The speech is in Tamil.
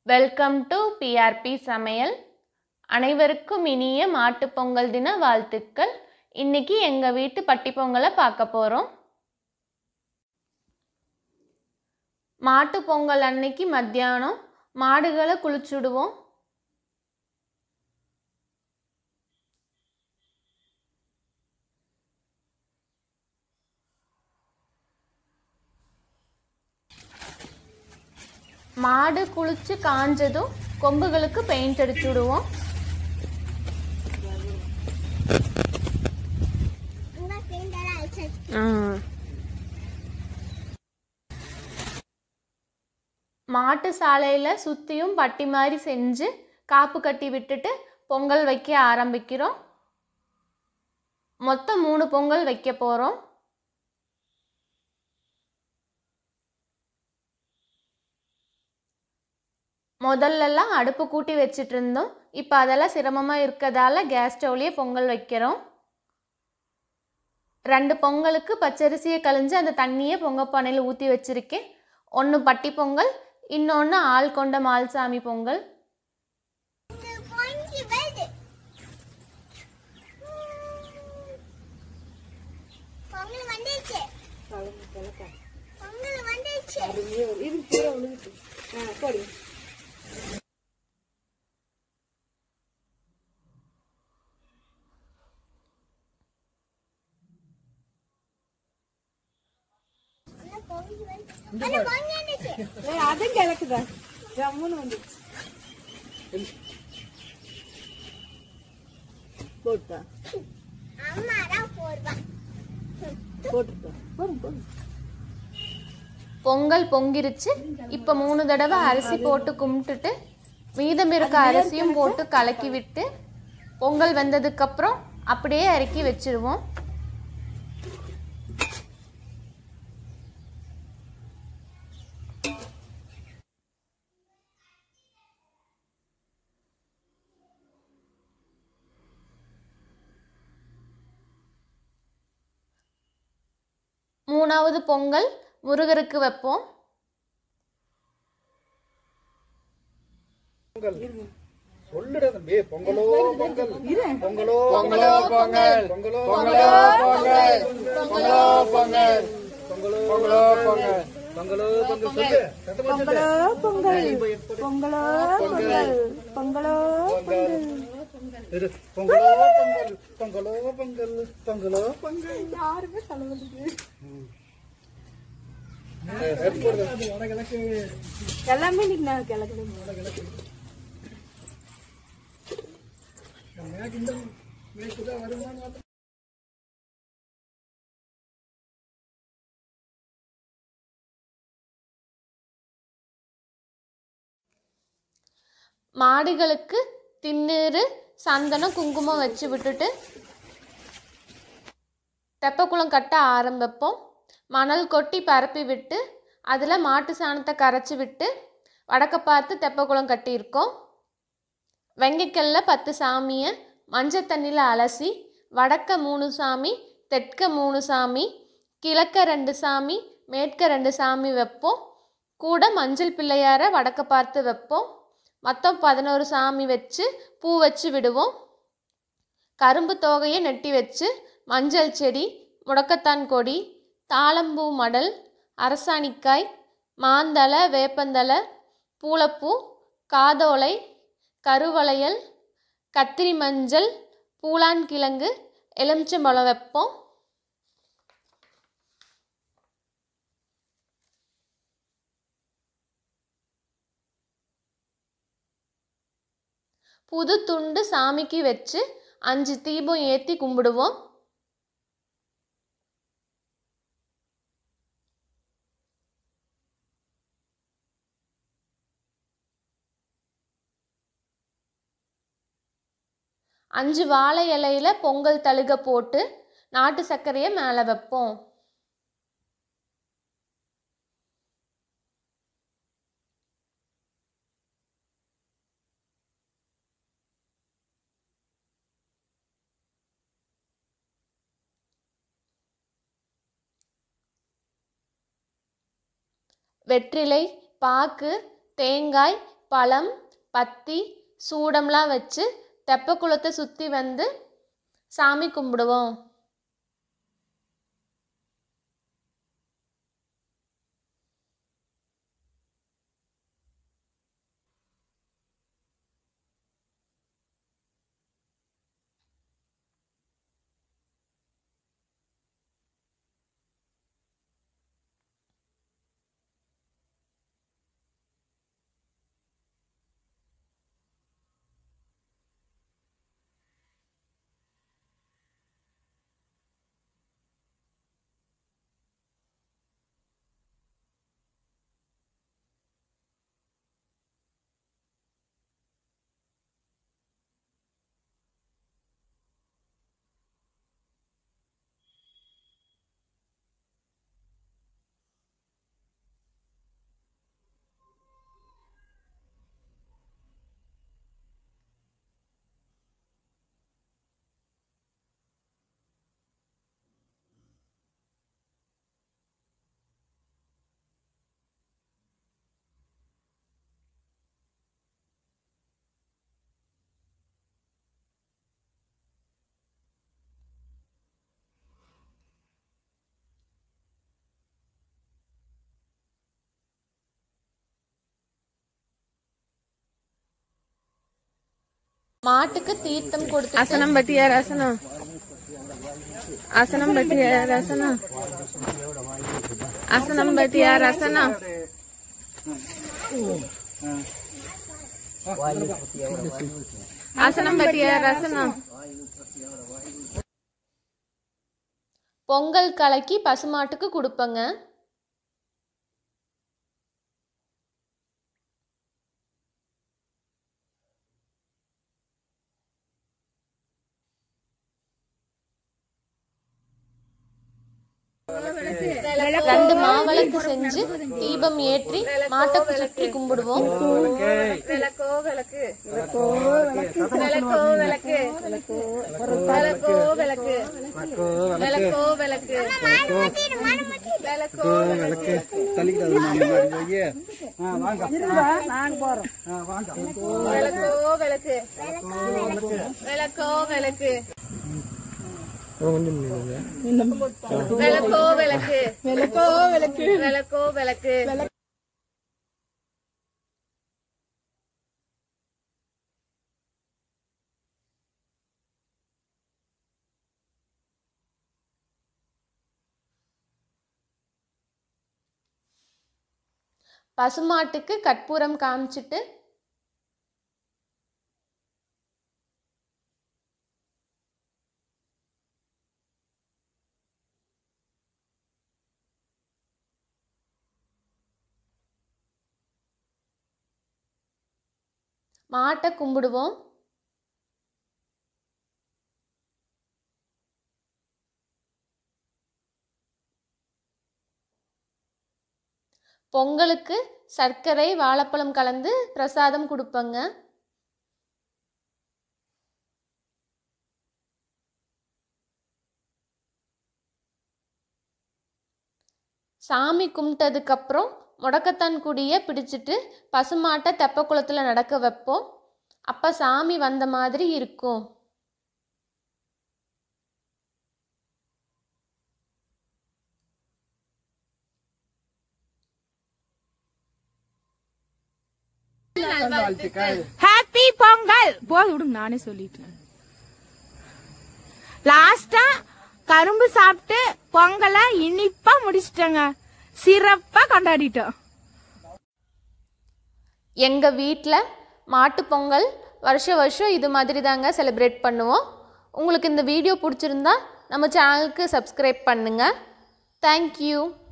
வெல்கம் டு பிஆர்பி சமையல் அனைவருக்கும் இனிய மாட்டுப் பொங்கல் தின வாழ்த்துக்கள் இன்னைக்கு எங்கள் வீட்டு பட்டி பொங்கலை பார்க்க போகிறோம் மாட்டுப் பொங்கல் அன்னைக்கு மத்தியானம் மாடுகளை குளிச்சுடுவோம் மாடு குளிச்சு காஞ்சதும் கொம்புகளுக்கு பெயிண்ட் அடிச்சு விடுவோம் அங்க பெயிண்ட் எல்லாம் அடிச்சாச்சு மாட்டு சாலையில் சுற்றியும் பட்டி மாதிரி செஞ்சு காப்பு கட்டி விட்டுட்டு பொங்கல் வைக்க ஆரம்பிக்கிறோம் மொத்தம் மூணு பொங்கல் வைக்க போகிறோம் முதல்லலாம் அடுப்பு கூட்டி வச்சிட்டு இருந்தோம் இப்போ அதெல்லாம் சிரமமாக இருக்கதால கேஸ் ஸ்டவ்லேயே பொங்கல் வைக்கிறோம் ரெண்டு பொங்கலுக்கு பச்சரிசியை கழிஞ்சு அந்த தண்ணியை பொங்க பானையில் ஊற்றி வச்சுருக்கேன் ஒன்று பட்டி பொங்கல் இன்னொன்று ஆள் கொண்ட மால்சாமி பொங்கல் இது பொங்கி வருது பொங்கல் வந்துருச்சு பொங்கல் வந்துருச்சு அண்ணா, பொங்கி வருது. அண்ணா, பொங்கி வந்துருச்சு. அதுவும் கிழக்குதா ஜம்முன்னு வந்துச்சு போட்டா அம்மா தான் போடுவா போட்டுட்டா போதும் போதும் பொங்கல் பொங்கிருச்சு இப்போ மூணு தடவை அரிசி போட்டு கும்பிட்டுட்டு மீதம் இருக்க அரிசியும் போட்டு கலக்கி விட்டு பொங்கல் வெந்ததுக்கப்புறம் அப்படியே இறக்கி வச்சிருவோம் மூணாவது பொங்கல் முருகருக்கு வைப்போம் சொல்லுடா தம்பி பொங்கலோ பொங்கல் பொங்கலோ பொங்கலோ பொங்கல் பொங்கலோ பொங்கலோ பொங்கல் பொங்கலோ பொங்கல் பொங்கலோ பொங்கலோ பொங்கல் பொங்கலோ பொங்கல் சொல்லு சத்தமா சொல்லு பொங்கலோ பொங்கல் பொங்கலோ பொங்கலோ பொங்கல் இரு. பொங்கலோ பொங்கல் பொங்கலோ பொங்கல் பொங்கலோ பொங்கல் யாருமே தலைவலிக்கு எல்லாமே இன்னைக்கு நான் கிழக்கு மாடுகளுக்கு திண்ணீர் சந்தனம் குங்குமம் வச்சு விட்டுட்டு தெப்பக்குளம் கட்ட ஆரம்பிப்போம் மணல் கொட்டி பரப்பி விட்டு அதில் மாட்டு சாணத்தை கரைச்சி விட்டு வடக்க பார்த்து தெப்பக்குளம் கட்டியிருக்கோம் வெங்கைக்கல்ல பத்து சாமியை மஞ்சள் தண்ணியில் அலசி வடக்க மூணு சாமி தெற்க மூணு சாமி கிழக்க ரெண்டு சாமி மேற்க ரெண்டு சாமி வைப்போம் கூட மஞ்சள் பிள்ளையாரை வடக்க பார்த்து வைப்போம் மொத்தம் பதினோரு சாமி வச்சு பூ வச்சு விடுவோம் கரும்பு தோகையை நெட்டி வச்சு மஞ்சள் செடி முடக்கத்தான் கொடி தாளம்பூ மடல் அரசாணிக்காய் மாந்தலை வேப்பந்தலை பூளப்பூ காதோலை கருவளையல் கத்திரி மஞ்சள் பூலான் கிழங்கு எலுமிச்சம்பழம் வைப்போம் புது துண்டு சாமிக்கு வச்சு அஞ்சு தீபம் ஏற்றி கும்பிடுவோம் அஞ்சு வாழை இலையில பொங்கல் தழுக போட்டு நாட்டு சர்க்கரையை மேலே வைப்போம் வெற்றிலை பாக்கு தேங்காய் பழம் பத்தி சூடம்லாம் வச்சு தெப்ப குளத்தை சுற்றி வந்து சாமி கும்பிடுவோம் மாட்டுக்கு தீர்த்தம் கொடுத்து அசனம் பட்டியார் அசனம் அசனம் பட்டியார் அசனம் அசனம் பட்டியார் அசனம் அசனம் பட்டியார் அசனம் பொங்கல் கலக்கி பசுமாட்டுக்கு கொடுப்பங்க ரெண்டு மாவிளக்கு செஞ்சு தீபம் ஏற்றி மாட்டை சுற்றி கும்பிடுவோம் விளக்கோ விளக்கு விளக்கோ விளக்கு விளக்கோ விளக்கு விளக்கோ விளக்கு விளக்கோ விளக்கு விளக்கோ விளக்கு தள்ளிக்கிட்டு போய் ஆ வாங்க நாங்க போறோம் ஆ வாங்க விளக்கோ விளக்கு விளக்கோ விளக்கு விளக்கோ விளக்கு விளக்கோ விளக்கு விளக்கோ விளக்கு பசுமாட்டுக்கு கற்பூரம் காமிச்சிட்டு மாட்டை கும்பிடுவோம் பொங்கலுக்கு சர்க்கரை வாழைப்பழம் கலந்து பிரசாதம் கொடுப்பங்க சாமி கும்பிட்டதுக்கப்புறம் முடக்கத்தான் குடியை பிடிச்சிட்டு பசுமாட்டை தெப்ப குளத்தில் நடக்க வைப்போம் அப்போ சாமி வந்த மாதிரி இருக்கும் ஹாப்பி பொங்கல் போது விடுங்க நானே சொல்லிட்டேன் லாஸ்டா கரும்பு சாப்பிட்டு பொங்கலை இனிப்பா முடிச்சிட்டேங்க சிறப்பா கொண்டாடிட்டோம் எங்கள் வீட்டில் மாட்டுப் பொங்கல் வருஷ வருஷம் இது மாதிரி தாங்க செலிப்ரேட் பண்ணுவோம் உங்களுக்கு இந்த வீடியோ பிடிச்சிருந்தா நம்ம சேனலுக்கு சப்ஸ்கிரைப் பண்ணுங்கள் தேங்க்யூ